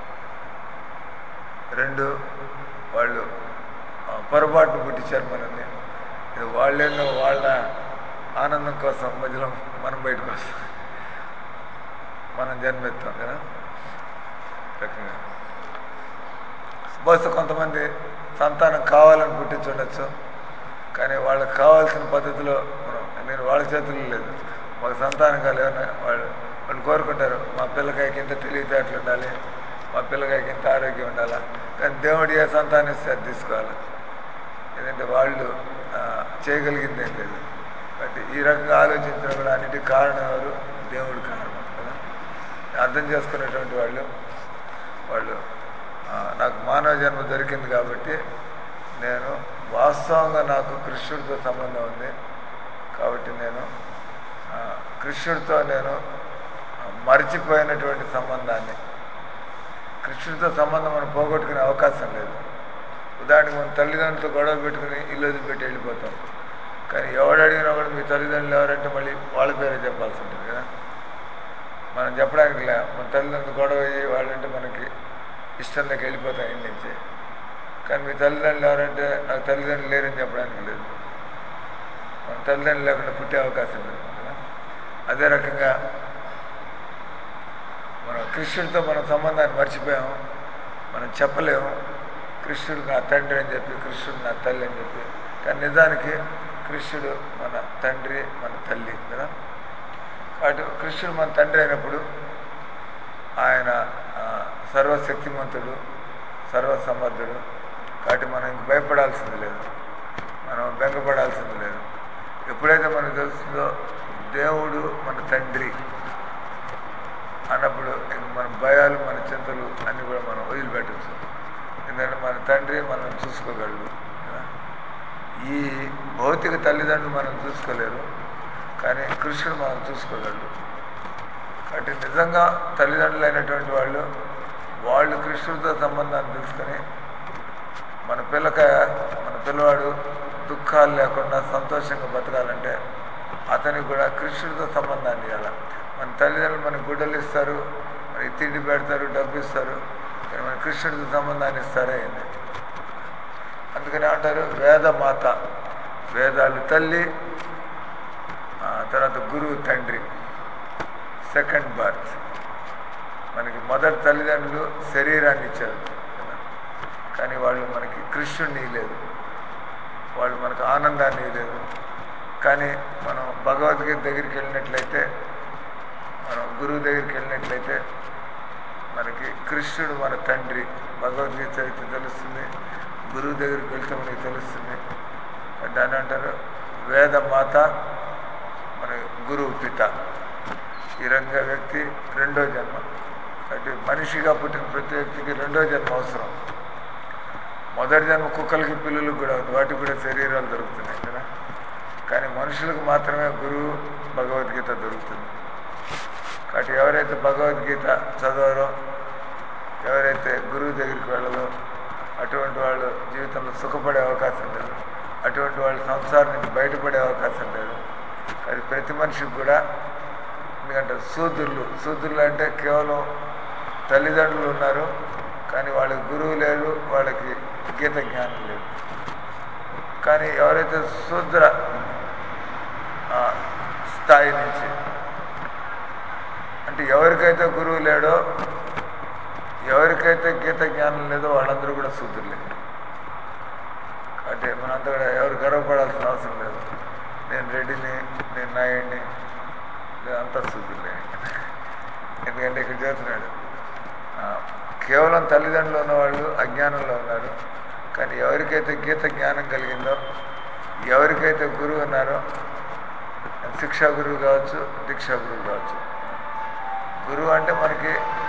రెండు వాళ్ళు ఆ, పొరపాటును పుట్టించారు మనల్ని ఇది వాళ్ళేనో వాళ్ళ ఆనందం కోసం మధ్యలో మనం బయటకు వస్తాం మనం జన్మెత్తాం కదా రకంగా బహుశా కొంతమంది సంతానం కావాలని పుట్టించుండొచ్చు కానీ వాళ్ళకి కావాల్సిన పద్ధతిలో మనం నేను వాళ్ళ చేతుల్లో లేదు మాకు సంతానం కాలేదని వాళ్ళు వాళ్ళు కోరుకుంటారు మా పిల్లకాయకి ఇంత తెలివితేటలు ఉండాలి మా పిల్లకాయకి ఇంత ఆరోగ్యం ఉండాలా కానీ దేవుడు ఏ సంతానం ఇస్తే అది తీసుకోవాలి ఎందుకంటే వాళ్ళు ఆ, చేయగలిగింది ఏం లేదు కాబట్టి ఈ రకంగా ఆలోచించడం కూడా అన్నిటికీ కారణం ఎవరు దేవుడు కారణం కదా అర్థం చేసుకునేటువంటి వాళ్ళు వాళ్ళు ఆ, నాకు మానవ జన్మ దొరికింది కాబట్టి నేను వాస్తవంగా నాకు కృష్ణుడితో సంబంధం ఉంది కాబట్టి నేను ఆ, కృష్ణుడితో నేను ఆ, మరిచిపోయినటువంటి సంబంధాన్ని కృష్ణుడితో సంబంధం మనం పోగొట్టుకునే అవకాశం లేదు ఉదాహరణకు మన తల్లిదండ్రులతో గొడవ పెట్టుకుని ఇల్లు వదిలిపెట్టి వెళ్ళిపోతాం కానీ ఎవడు అడిగినా కూడా మీ తల్లిదండ్రులు ఎవరంటే మళ్ళీ వాళ్ళ పేరే చెప్పాల్సి ఉంటుంది కదా మనం చెప్పడానికి లే మన తల్లిదండ్రులు గొడవ అయ్యి వాళ్ళంటే మనకి ఇష్టం లేక వెళ్ళిపోతాం ఇంటి నుంచి కానీ మీ తల్లిదండ్రులు ఎవరంటే నాకు తల్లిదండ్రులు లేరని చెప్పడానికి లేదు మన తల్లిదండ్రులు లేకుండా పుట్టే అవకాశం లేదు కదా అదే రకంగా మనం కృష్ణుడితో మన సంబంధాన్ని మర్చిపోయాము మనం చెప్పలేము కృష్ణుడు నా తండ్రి అని చెప్పి కృష్ణుడు నా తల్లి అని చెప్పి కానీ నిజానికి కృష్ణుడు మన తండ్రి మన తల్లి కదా కాబట్టి కృష్ణుడు మన తండ్రి అయినప్పుడు ఆయన ఆ, సర్వశక్తిమంతుడు సర్వసమర్థుడు కాబట్టి మనం ఇంక భయపడాల్సింది లేదు మనం బెంగపడాల్సింది లేదు ఎప్పుడైతే మనకు తెలుస్తుందో దేవుడు మన తండ్రి అన్నప్పుడు ఇంక మన భయాలు మన చింతలు అన్నీ కూడా మనం వదిలిపెట్టచ్చు ఎందుకంటే మన తండ్రి మనం చూసుకోగలడు కదా ఈ భౌతిక తల్లిదండ్రులు మనం చూసుకోలేరు కానీ కృష్ణుడు మనం చూసుకోగలడు కాబట్టి నిజంగా తల్లిదండ్రులు అయినటువంటి వాళ్ళు వాళ్ళు కృష్ణుడితో సంబంధాన్ని తెలుసుకొని మన పిల్లక మన పిల్లవాడు దుఃఖాలు లేకుండా సంతోషంగా బతకాలంటే అతనికి కూడా కృష్ణుడితో సంబంధాన్ని ఇవ్వాలి మన తల్లిదండ్రులు మనకు గుడ్డలు ఇస్తారు మనకి తిండి పెడతారు డబ్బు ఇస్తారు కానీ మన కృష్ణుడితో సంబంధాన్ని ఇస్తారే ఏంది అందుకని అంటారు వేదమాత వేదాలు తల్లి ఆ తర్వాత గురువు తండ్రి సెకండ్ బర్త్ మనకి మొదటి తల్లిదండ్రులు శరీరాన్ని ఇచ్చారు కదా కానీ వాళ్ళు మనకి కృష్ణుడిని లేదు వాళ్ళు మనకు ఆనందాన్ని లేదు కానీ మనం భగవద్గీత దగ్గరికి వెళ్ళినట్లయితే మనం గురువు దగ్గరికి వెళ్ళినట్లయితే మనకి కృష్ణుడు మన తండ్రి భగవద్గీత చరిత్ర తెలుస్తుంది గురువు దగ్గరికి వెళ్తే మనకి తెలుస్తుంది దాన్ని అంటారు వేదమాత మన గురువు పిత ఈ రంగ వ్యక్తి రెండో జన్మ కాబట్టి మనిషిగా పుట్టిన ప్రతి వ్యక్తికి రెండో జన్మ అవసరం మొదటి జన్మ కుక్కలకి పిల్లులకు కూడా ఉంది వాటికి కూడా శరీరాలు దొరుకుతున్నాయి కదా కానీ మనుషులకు మాత్రమే గురువు భగవద్గీత దొరుకుతుంది కాబట్టి ఎవరైతే భగవద్గీత చదవరో ఎవరైతే గురువు దగ్గరికి వెళ్ళరో అటువంటి వాళ్ళు జీవితంలో సుఖపడే అవకాశం లేదు అటువంటి వాళ్ళు సంసారం నుంచి బయటపడే అవకాశం లేదు అది ప్రతి మనిషికి కూడా ఎందుకంటే శూద్రులు శూద్రులు అంటే కేవలం తల్లిదండ్రులు ఉన్నారు కానీ వాళ్ళకి గురువు లేరు వాళ్ళకి గీత జ్ఞానం లేదు కానీ ఎవరైతే శూద్ర ఆ, స్థాయి నుంచి అంటే ఎవరికైతే గురువు లేడో ఎవరికైతే గీత జ్ఞానం లేదో వాళ్ళందరూ కూడా శూద్రులే కాబట్టి మనంతా కూడా ఎవరు గర్వపడాల్సిన అవసరం లేదు నేను రెడ్డిని నేను నాయుడిని లేదా అంతా శూద్రులే ఎందుకంటే ఇక్కడ చేస్తున్నాడు ఆ, కేవలం తల్లిదండ్రులు ఉన్నవాళ్ళు అజ్ఞానంలో ఉన్నారు కానీ ఎవరికైతే గీత జ్ఞానం కలిగిందో ఎవరికైతే గురువు ఉన్నారో శిక్షా గురువు కావచ్చు దీక్షా గురువు కావచ్చు గురువు అంటే మనకి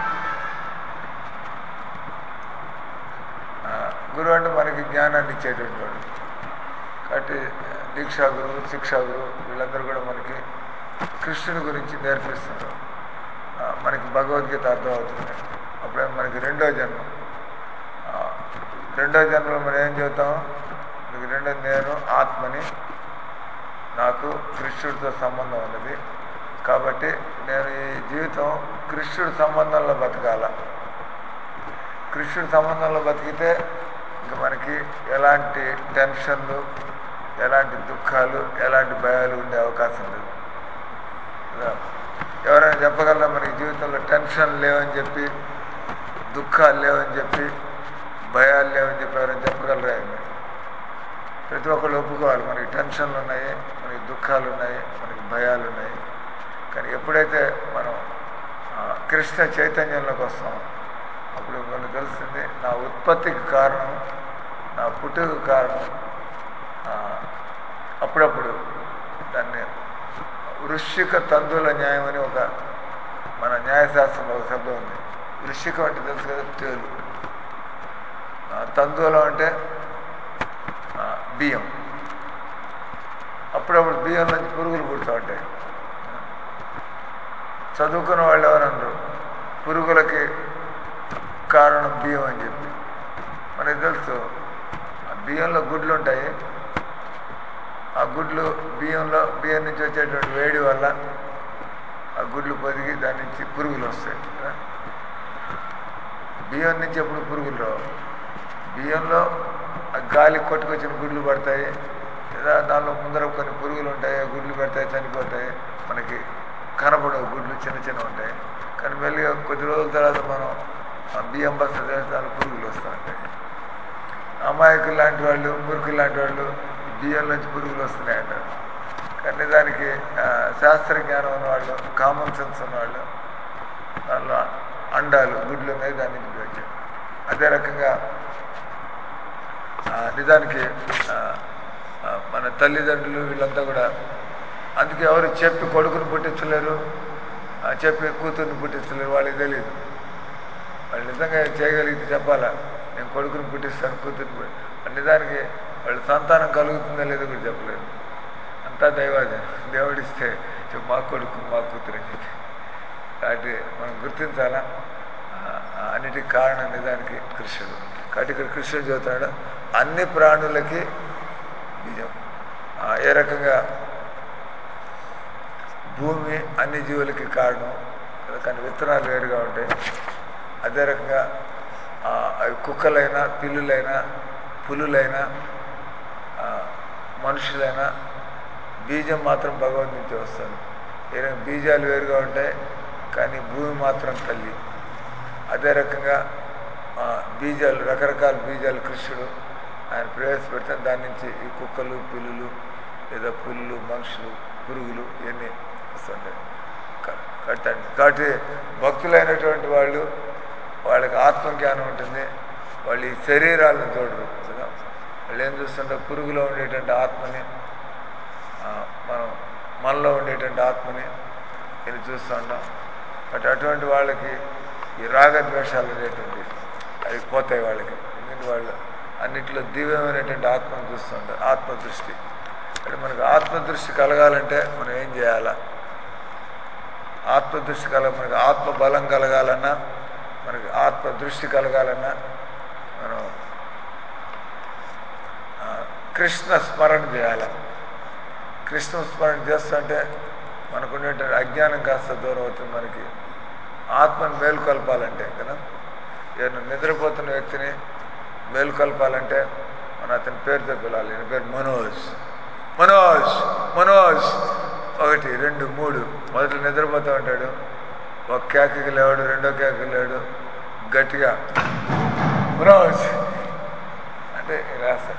ఆ, గురువు అంటే మనకి జ్ఞానాన్ని ఇచ్చేటువంటి వాడు కాబట్టి దీక్షా గురువు శిక్షా గురువు వీళ్ళందరూ కూడా మనకి కృష్ణుని గురించి నేర్పిస్తున్నారు ఆ, మనకి భగవద్గీత అర్థమవుతుంది అప్పుడే మనకి రెండో జన్మ ఆ, రెండో జన్మలో మనం ఏం చెబుతాం మనకి రెండో నేను ఆత్మని నాకు కృష్ణుడితో సంబంధం ఉన్నది కాబట్టి నేను ఈ జీవితం కృష్ణుడి సంబంధంలో బతకాల కృష్ణుడి సంబంధంలో బతికితే ఇంకా మనకి ఎలాంటి టెన్షన్లు ఎలాంటి దుఃఖాలు ఎలాంటి భయాలు ఉండే అవకాశం లేదు కదా? ఎవరైనా చెప్పగలరా మనకి జీవితంలో టెన్షన్ లేవని చెప్పి దుఃఖాలు లేవని చెప్పి భయాలు లేవని చెప్పి ఎవరైనా చెప్పగలరా మీరు ప్రతి ఒక్కళ్ళు ఒప్పుకోవాలి మనకి టెన్షన్లు ఉన్నాయి మనకి దుఃఖాలు ఉన్నాయి మనకి భయాలు ఉన్నాయి కానీ ఎప్పుడైతే మనం ఆ, కృష్ణ చైతన్యంలోకి వస్తాం అప్పుడు మనకు తెలుస్తుంది నా ఉత్పత్తికి కారణం నా పుట్టుకు కారణం ఆ, అప్పుడప్పుడు దాన్ని వృశ్చిక తంతువుల న్యాయం అని ఒక మన న్యాయశాస్త్రంలో ఒక శబ్దం ఉంది వృశ్చికం అంటే తెలుసు కదా తేలు ఆ, తంతువులం అంటే ఆ, బియ్యం అప్పుడప్పుడు బియ్యం నుంచి పురుగులు పుడుతూ ఉంటాయి చదువుకున్న వాళ్ళు ఎవరన్నారు పురుగులకి కారణం బియ్యం అని చెప్పి మనకి తెలుసు ఆ బియ్యంలో గుడ్లు ఉంటాయి ఆ గుడ్లు బియ్యంలో బియ్యం నుంచి వచ్చేటువంటి వేడి వల్ల ఆ గుడ్లు పొదిగి దాని నుంచి పురుగులు వస్తాయి కదా? బియ్యం నుంచి ఎప్పుడు పురుగులు రావు బియ్యంలో ఆ గాలి కొట్టుకొచ్చిన గుడ్లు పడతాయి లేదా దానిలో ముందర కొన్ని పురుగులు ఉంటాయి ఆ గుడ్లు పెడతాయి చనిపోతాయి మనకి కనపడవు గుడ్లు చిన్న చిన్న ఉంటాయి కానీ మెల్లిగా కొద్ది రోజుల తర్వాత మనం ఆ బియ్యం బస్త చేస్తే దానిలో పురుగులు వస్తూ ఉంటాయి అమాయకులు లాంటి వాళ్ళు మురుకులు లాంటి వాళ్ళు బియ్యం నుంచి పురుగులు వస్తున్నాయి అంటారు కానీ దానికి ఆ, శాస్త్ర జ్ఞానం ఉన్నవాళ్ళు కామన్ సెన్స్ ఉన్నవాళ్ళు దానిలో అండాలు గుడ్లు ఉన్నాయి దాని నుంచి వచ్చాయి అదే రకంగా ఆ, నిజానికి ఆ, ఆ, మన తల్లిదండ్రులు వీళ్ళంతా కూడా అందుకే ఎవరు చెప్పి కొడుకుని పుట్టించలేరు ఆ, చెప్పి కూతుర్ని పుట్టించలేరు వాళ్ళకి తెలియదు వాళ్ళు నిజంగా చేయగలిగితే చెప్పాలా నేను కొడుకుని పుట్టిస్తాను కూతుర్ని పుట్టి వాళ్ళు నిజానికి వాళ్ళు సంతానం కలుగుతుందో లేదో కూడా చెప్పలేరు అంతా దైవాది దేవుడిస్తే చెప్పు మా కొడుకు మా కూతురు అని చెప్పి కాబట్టి మనం గుర్తించాలా ఆ, ఆ అన్నిటికి కారణం నిజానికి కృష్ణుడు కాబట్టి ఇక్కడ కృష్ణుడు చెబుతున్నాడు అన్ని ప్రాణులకి బీజం ఆ, ఏ రకంగా భూమి అన్ని జీవులకి కారణం కానీ విత్తనాలు వేరుగా ఉంటాయి అదే రకంగా ఆ, అవి కుక్కలైనా పిల్లులైనా పులులైనా ఆ, మనుషులైనా బీజం మాత్రం భగవద్ నుంచి వస్తుంది ఏ రకంగా బీజాలు వేరుగా ఉంటాయి కానీ భూమి మాత్రం తల్లి అదే రకంగా ఆ, బీజాలు రకరకాల బీజాలు కృష్ణుడు ఆయన ప్రవేశపెడితే దాని నుంచి ఈ కుక్కలు పిల్లులు లేదా పుల్లు మనుషులు పురుగులు ఇవన్నీ వస్తుంటాయి క- కట్టండి కాబట్టి భక్తులైనటువంటి వాళ్ళు వాళ్ళకి ఆత్మజ్ఞానం ఉంటుంది వాళ్ళు ఈ శరీరాలను చూడరు కదా వాళ్ళు ఏం చూస్తుంటే పురుగులో ఉండేటువంటి ఆత్మని ఆ, మనం మనలో ఉండేటువంటి ఆత్మని ఇది చూస్తూ ఉంటాం బట్ అటువంటి వాళ్ళకి ఈ రాగద్వేషాలు అనేటువంటి అవి పోతాయి వాళ్ళకి ఎందుకంటే వాళ్ళు అన్నింటిలో దివ్యమైనటువంటి ఆత్మను చూస్తుంటారు ఆత్మదృష్టి అంటే మనకు ఆత్మదృష్టి కలగాలంటే మనం ఏం చేయాలా ఆత్మదృష్టి కలగ మనకి ఆత్మ బలం కలగాలన్నా మనకి ఆత్మ దృష్టి కలగాలన్నా మనం ఆ, కృష్ణ స్మరణ చేయాలి కృష్ణ స్మరణ చేస్తుంటే మనకు ఉండేటువంటి అజ్ఞానం కాస్త దూరం అవుతుంది మనకి ఆత్మను మేలుకొల్పాలంటే కదా ఏదైనా నిద్రపోతున్న వ్యక్తిని మేలుకొల్పాలంటే మనం అతని పేరుతో పిలాలి ఈయన పేరు మనోజ్ మనోజ్ మనోజ్ ఒకటి రెండు మూడు మొదటి నిద్రపోతూ ఉంటాడు ఒక కేకకి లేవాడు రెండో కేకకి లేడు గట్టిగా మనోజ్ అంటే రాస్తాడు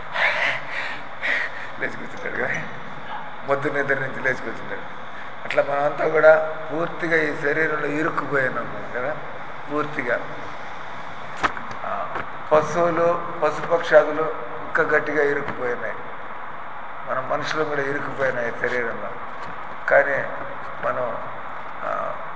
లేచి కూర్చుంటాడు కదా మొద్దు నిద్ర నుంచి లేచి కూర్చుంటాడు అట్లా మనమంతా కూడా పూర్తిగా ఈ శరీరంలో ఇరుక్కుపోయినాం మనం కదా పూర్తిగా ఆ, పశువులు పశుపక్షాదులు ఇంకా గట్టిగా ఇరుక్కుపోయినాయి మన మనుషులు కూడా ఇరుక్కుపోయినాయి శరీరంలో కానీ మనం ఆ,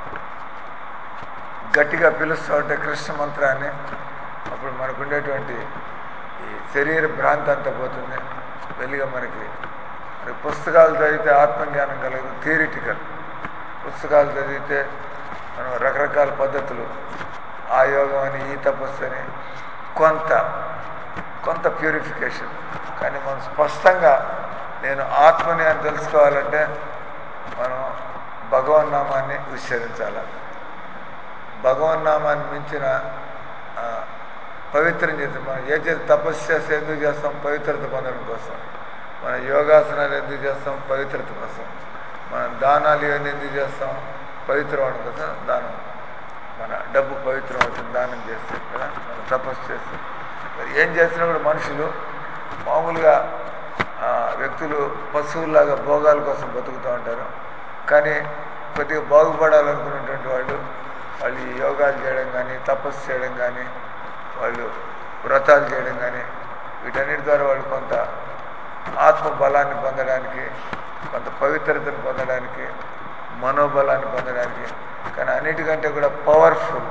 గట్టిగా పిలుస్తూ ఉంటే కృష్ణ మంత్రాన్ని అప్పుడు మనకు ఉండేటువంటి ఈ శరీర భ్రాంతి అంతా పోతుంది వెలిగా మనకి మరి పుస్తకాలు చదివితే ఆత్మజ్ఞానం కలగదు థియరిటికల్ పుస్తకాలు చదివితే మనం రకరకాల పద్ధతులు ఆ యోగం అని ఈ తపస్సు అని కొంత కొంత ప్యూరిఫికేషన్ కానీ మనం స్పష్టంగా నేను ఆత్మని అని తెలుసుకోవాలంటే మనం భగవన్నామాన్ని ఉచ్చరించాలి భగవన్నామాన్ని మించిన ఆ, పవిత్రం చేస్తాం మనం ఏ చేసి తపస్సు చేస్తే ఎందుకు చేస్తాం పవిత్రత పొందడం కోసం మన యోగాసనాలు ఎందుకు చేస్తాం పవిత్రత కోసం మనం దానాలు ఇవన్నీ ఎందుకు చేస్తాం పవిత్రం అవడం కోసం దానం మన డబ్బు పవిత్రం అవుతుంది దానం చేస్తే కదా మనం తపస్సు చేస్తే మరి ఏం చేసినా కూడా మనుషులు మామూలుగా ఆ, వ్యక్తులు పశువుల్లాగా భోగాల కోసం బతుకుతూ ఉంటారు కానీ కొద్దిగా బాగుపడాలనుకున్నటువంటి వాళ్ళు వాళ్ళు ఈ యోగాలు చేయడం కానీ తపస్సు చేయడం కానీ వాళ్ళు వ్రతాలు చేయడం కానీ వీటన్నిటి ద్వారా వాళ్ళు కొంత ఆత్మ బలాన్ని పొందడానికి కొంత పవిత్రతను పొందడానికి మనోబలాన్ని పొందడానికి కానీ అన్నిటికంటే కూడా పవర్ఫుల్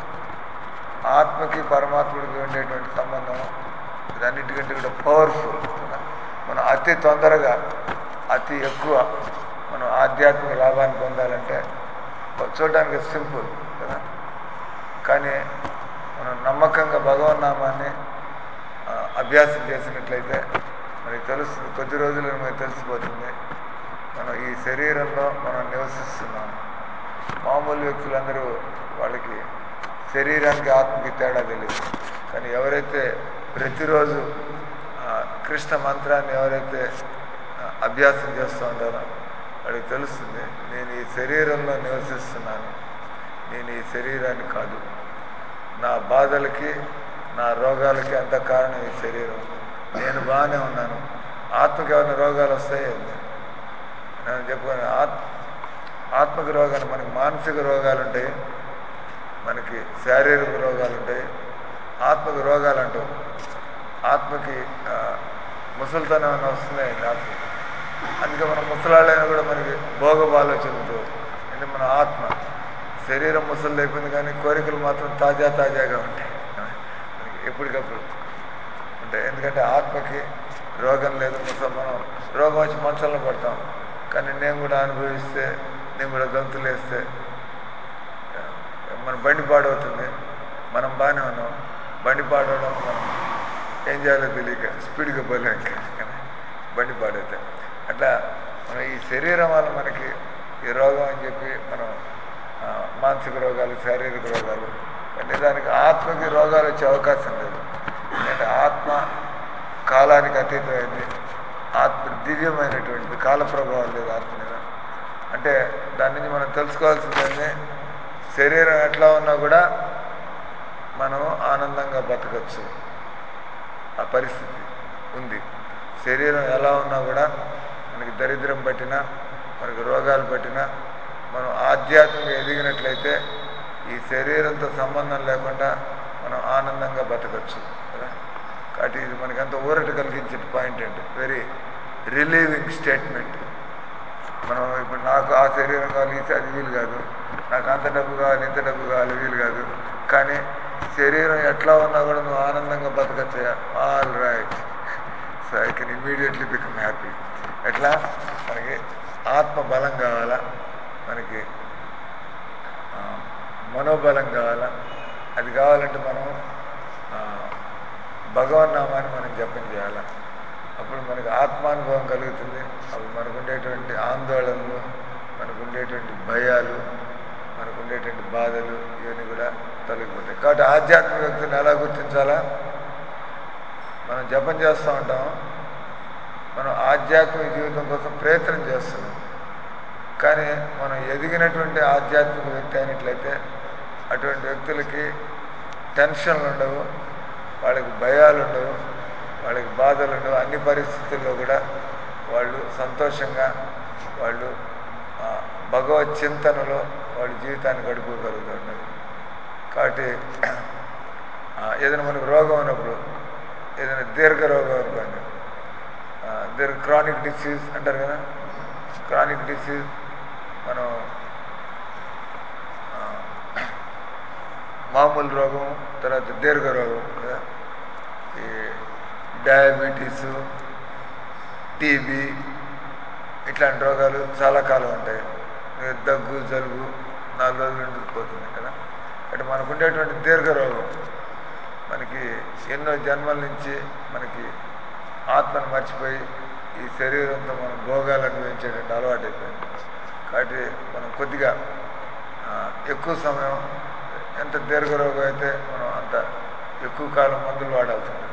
ఆత్మకి పరమాత్ముడికి ఉండేటువంటి సంబంధం ఇది అన్నిటికంటే కూడా పవర్ఫుల్ కదా మనం అతి తొందరగా అతి ఎక్కువ మనం ఆధ్యాత్మిక లాభాన్ని పొందాలంటే చూడడానికి సింపుల్ కదా కానీ మనం నమ్మకంగా భగవన్నామాన్ని ఆ, అభ్యాసం చేసినట్లయితే మనకి తెలుస్తుంది కొద్ది రోజుల్లో మనకి తెలిసిపోతుంది మనం ఈ శరీరంలో మనం నివసిస్తున్నాం మామూలు వ్యక్తులందరూ వాళ్ళకి శరీరానికి ఆత్మకి తేడా తెలియదు కానీ ఎవరైతే ప్రతిరోజు ఆ, కృష్ణ మంత్రాన్ని ఎవరైతే ఆ, అభ్యాసం చేస్తూ ఉంటారో వాడికి తెలుస్తుంది నేను ఈ శరీరంలో నివసిస్తున్నాను నేను ఈ శరీరాన్ని కాదు నా బాధలకి నా రోగాలకి అంత కారణం ఈ శరీరం నేను బాగానే ఉన్నాను ఆత్మకి ఏమైనా రోగాలు వస్తాయి నేను చెప్పుకున్నాను ఆత్ ఆత్మకి రోగాలు మనకి మానసిక రోగాలు ఉంటాయి మనకి శారీరక రోగాలు ఉంటాయి ఆత్మకి రోగాలు అంటావు ఆత్మకి ఆ, ముసలితనం అని వస్తున్నాయి ఆత్మకి అందుకే మనం ముసలాళ్ళైనా కూడా మనకి భోగ ఆలోచనలతో అంటే మన ఆత్మ శరీరం ముసలి అయిపోయింది కానీ కోరికలు మాత్రం తాజా తాజాగా ఉంటాయి మనకి ఎప్పటికప్పుడు ఉంటాయి ఎందుకంటే ఆత్మకి రోగం లేదు ముసలి మనం రోగం వచ్చి మంచంలో పడతాం కానీ నేను కూడా అనుభవిస్తే నేను కూడా గంతులు వేస్తే మన బండి పాడవుతుంది మనం బాగానే ఉన్నాం బండి పాడవడం మనం ఏం చేయాలో తెలియక స్పీడ్గా పోలేక కదా బండి పాడవుతాయి అట్లా మన ఈ శరీరం వల్ల మనకి ఈ రోగం అని చెప్పి మనం ఆ, మానసిక రోగాలు శారీరక రోగాలు కానీ దానికి ఆత్మకి రోగాలు వచ్చే అవకాశం లేదు ఎందుకంటే ఆత్మ కాలానికి అతీతమైంది ఆత్మ దివ్యమైనటువంటిది కాల ప్రభావం లేదు ఆత్మ మీద అంటే దాని నుంచి మనం తెలుసుకోవాల్సిందే శరీరం ఎట్లా ఉన్నా కూడా మనం ఆనందంగా బతకచ్చు ఆ పరిస్థితి ఉంది శరీరం ఎలా ఉన్నా కూడా మనకి దరిద్రం పట్టినా మనకి రోగాలు పట్టినా మనం ఆధ్యాత్మిక ఎదిగినట్లయితే ఈ శరీరంతో సంబంధం లేకుండా మనం ఆనందంగా బతకచ్చు కదా కాబట్టి ఇది మనకి అంత ఊరట కలిగించే పాయింట్ అంటే వెరీ రిలీవింగ్ స్టేట్మెంట్ మనం ఇప్పుడు నాకు ఆ శరీరం కావాలి ఈ అది వీలు కాదు నాకు అంత డబ్బు కావాలి ఇంత డబ్బు కావాలి వీలు కాదు కానీ శరీరం ఎట్లా ఉన్నా కూడా నువ్వు ఆనందంగా బతకచ్చా all right so I can immediately become happy ఎట్లా మనకి ఆత్మ బలం కావాలా మనకి ఆ, మనోబలం కావాలా అది కావాలంటే మనం ఆ, భగవన్నామాన్ని మనం జపం చేయాలా అప్పుడు మనకు ఆత్మానుభవం కలుగుతుంది అప్పుడు మనకు ఉండేటువంటి ఆందోళనలు మనకు ఉండేటువంటి భయాలు మనకు ఉండేటువంటి బాధలు ఇవన్నీ కూడా తొలగిపోతాయి కాబట్టి ఆధ్యాత్మిక వ్యక్తిని ఎలా గుర్తించాలా మనం జపం చేస్తూ ఉంటాం మనం ఆధ్యాత్మిక జీవితం కోసం ప్రయత్నం చేస్తున్నాం కానీ మనం ఎదిగినటువంటి ఆధ్యాత్మిక వ్యక్తి అయినట్లయితే అటువంటి వ్యక్తులకి టెన్షన్లు ఉండవు వాళ్ళకి భయాలు ఉండవు వాళ్ళకి బాధలు ఉండవు అన్ని పరిస్థితుల్లో కూడా వాళ్ళు సంతోషంగా వాళ్ళు ఆ, భగవత్ చింతనలో వాళ్ళ జీవితాన్ని గడుపుకోగలుగుతూ ఉంటారు కాబట్టి ఆ, ఏదైనా మనకు రోగం ఉన్నప్పుడు ఏదైనా దీర్ఘ రోగం అనుకోండి దీర్ఘ క్రానిక్ డిసీజ్ అంటారు కదా క్రానిక్ డిసీజ్ మనం ఆ, మామూలు రోగం తర్వాత దీర్ఘ రోగం కదా ఈ డయాబెటీసు టీబీ ఇట్లాంటి రోగాలు చాలా కాలం ఉంటాయి ఈ దగ్గు జలుబు నాలుగు రోజులు ఉండి పోతుంది కదా అంటే మనకు ఉండేటువంటి దీర్ఘ రోగం మనకి ఎన్నో జన్మల నుంచి మనకి ఆత్మను మర్చిపోయి ఈ శరీరంతో మనం భోగాలు అనుభవించేటువంటి అలవాటు అయిపోయింది కాబట్టి మనం కొద్దిగా ఆ, ఎక్కువ సమయం ఎంత దీర్ఘ రోగం అయితే మనం అంత ఎక్కువ కాలం మందులు వాడాల్సి ఉంటుంది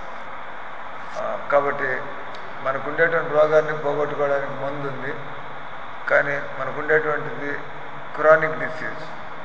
ఆ, కాబట్టి మనకు ఉండేటువంటి రోగాన్ని పోగొట్టుకోవడానికి మందు ఉంది కానీ మనకు ఉండేటువంటిది క్రానిక్ డిసీజ్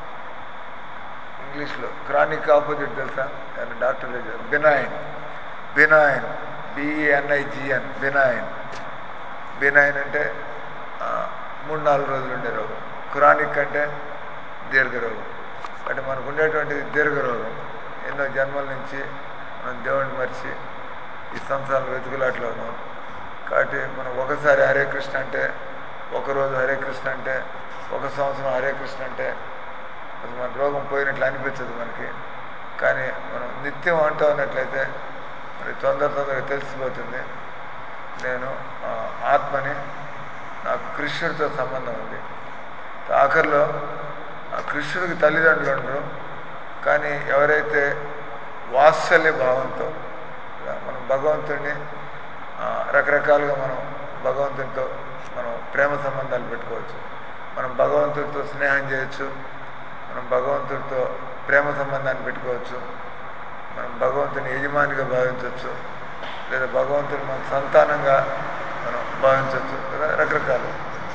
ఇంగ్లీష్లో క్రానిక్ ఆపోజిట్ తెలుసా ఆయన డాక్టర్ బినాయిన్ బినాయిన్ బిఈఎన్ఐజిఎన్ బినాయిన్ బినాయిన్ అంటే ఆ, మూడు నాలుగు రోజులు ఉండే రోగం క్రానిక్ అంటే దీర్ఘ రోగం అంటే మనకు ఉండేటువంటి దీర్ఘ రోగం ఎన్నో జన్మల నుంచి మనం దేవుడిని మర్చి ఈ సంసారం వెతుకులాట్లో ఉన్నాం కాబట్టి మనం ఒకసారి హరే కృష్ణ అంటే ఒకరోజు హరే కృష్ణ అంటే ఒక సంవత్సరం హరే కృష్ణ అంటే అది మన రోగం పోయినట్లు అనిపించదు మనకి కానీ మనం నిత్యం అంటూ ఉన్నట్లయితే మరి తొందర తొందరగా తెలిసిపోతుంది నేను ఆ, ఆత్మని నాకు కృష్ణుడితో సంబంధం ఉంది ఆఖరిలో ఆ కృష్ణుడికి తల్లిదండ్రులు ఉండరు కానీ ఎవరైతే వాత్సల్య భావంతో ఇలా మనం భగవంతుడిని ఆ, రకరకాలుగా మనం భగవంతుడితో మనం ప్రేమ సంబంధాలు పెట్టుకోవచ్చు మనం భగవంతుడితో స్నేహం చేయొచ్చు మనం భగవంతుడితో ప్రేమ సంబంధాన్ని పెట్టుకోవచ్చు మనం భగవంతుని యజమానిగా భావించవచ్చు లేదా భగవంతుని మన సంతానంగా మనం భావించవచ్చు కదా రకరకాలు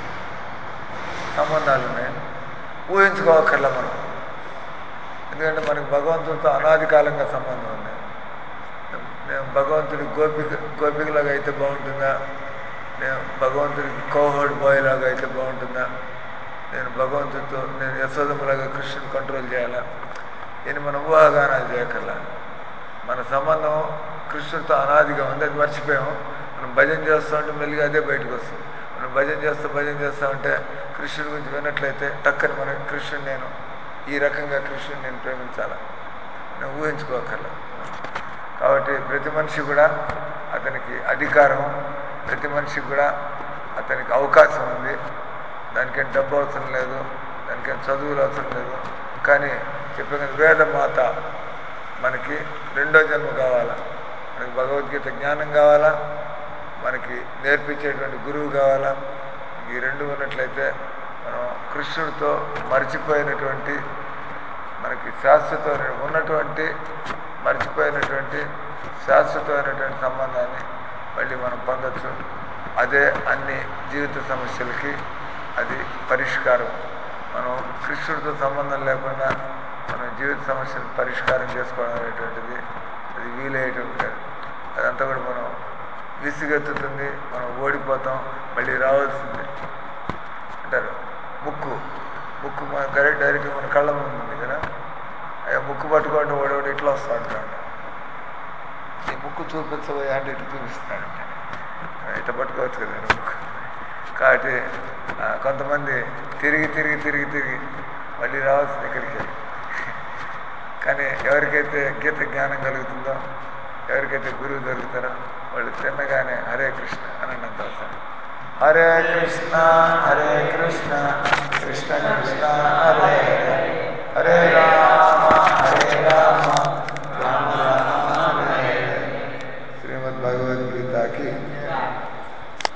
సంబంధాలు ఉన్నాయి ఊహించుకోవక్కర్లా మనం ఎందుకంటే మనకి భగవంతుడితో అనాది కాలంగా సంబంధం ఉంది నేను భగవంతుడి గోపిక గోపికలాగా అయితే బాగుంటుందా నేను భగవంతుడికి కోహోడ్ బాయ్ లాగా అయితే బాగుంటుందా నేను భగవంతుడితో నేను యశోదమ్మలాగా కృష్ణుని కంట్రోల్ చేయాలా అని మనం ఊహాగానాలు చేయకల్లా మన సంబంధం కృష్ణుడితో అనాదిగా ఉంది అది మర్చిపోయాము మనం భజన చేస్తూ ఉంటే మెల్లిగా అదే బయటకు వస్తుంది మనం భజన చేస్తూ భజన చేస్తూ ఉంటే కృష్ణుడి గురించి విన్నట్లయితే టక్కని మన కృష్ణుని నేను ఈ రకంగా కృష్ణుని నేను ప్రేమించాలా నేను ఊహించుకోకర్లా కాబట్టి ప్రతి మనిషి కూడా అతనికి అధికారం ప్రతి మనిషికి కూడా అతనికి అవకాశం ఉంది దానికేం డబ్బు అవసరం లేదు దానికేం చదువులు అవసరం లేదు కానీ చెప్పే కదా వేదమాత మనకి రెండో జన్మ కావాలా మనకి భగవద్గీత జ్ఞానం కావాలా మనకి నేర్పించేటువంటి గురువు కావాలా ఈ రెండు ఉన్నట్లయితే మనం కృష్ణుడితో మర్చిపోయినటువంటి మనకి శాశ్వతమైన ఉన్నటువంటి మర్చిపోయినటువంటి శాశ్వతమైనటువంటి సంబంధాన్ని మళ్ళీ మనం పొందొచ్చు అదే అన్ని జీవిత సమస్యలకి అది పరిష్కారం మనం కృష్ణుడితో సంబంధం లేకుండా మనం జీవిత సమస్యను పరిష్కారం చేసుకోవడం అనేటువంటిది అది వీలయ్యేటువంటి కాదు అదంతా కూడా మనం విసిగెత్తుతుంది మనం ఓడిపోతాం మళ్ళీ రావాల్సిందే అంటారు ముక్కు ముక్కు మన డైరెక్ట్ డైరెక్ట్గా మన కళ్ళ ముందు ఉంది కదా అయ్యా ముక్కు పట్టుకోండి ఓడోడు ఇట్లా వస్తూ ఉంటాడు ఈ ముక్కు చూపించబోయే అంటే ఇటు చూపిస్తాడంట ఇట్లా పట్టుకోవచ్చు కదా ముక్కు కాబట్టి ఆ, కొంతమంది తిరిగి తిరిగి తిరిగి తిరిగి మళ్ళీ రావాల్సింది ఇక్కడికి కానీ ఎవరికైతే గీత జ్ఞానం కలుగుతుందో ఎవరికైతే గురువు దొరుకుతారో వాళ్ళు తిన్నగానే హరే కృష్ణ అని అన్నంత అవసరం హరే కృష్ణ హరే కృష్ణ కృష్ణ కృష్ణ హరే హరే హరే రామ హరే రామ రామ రామ హరే హరే శ్రీమద్ భగవద్గీతకి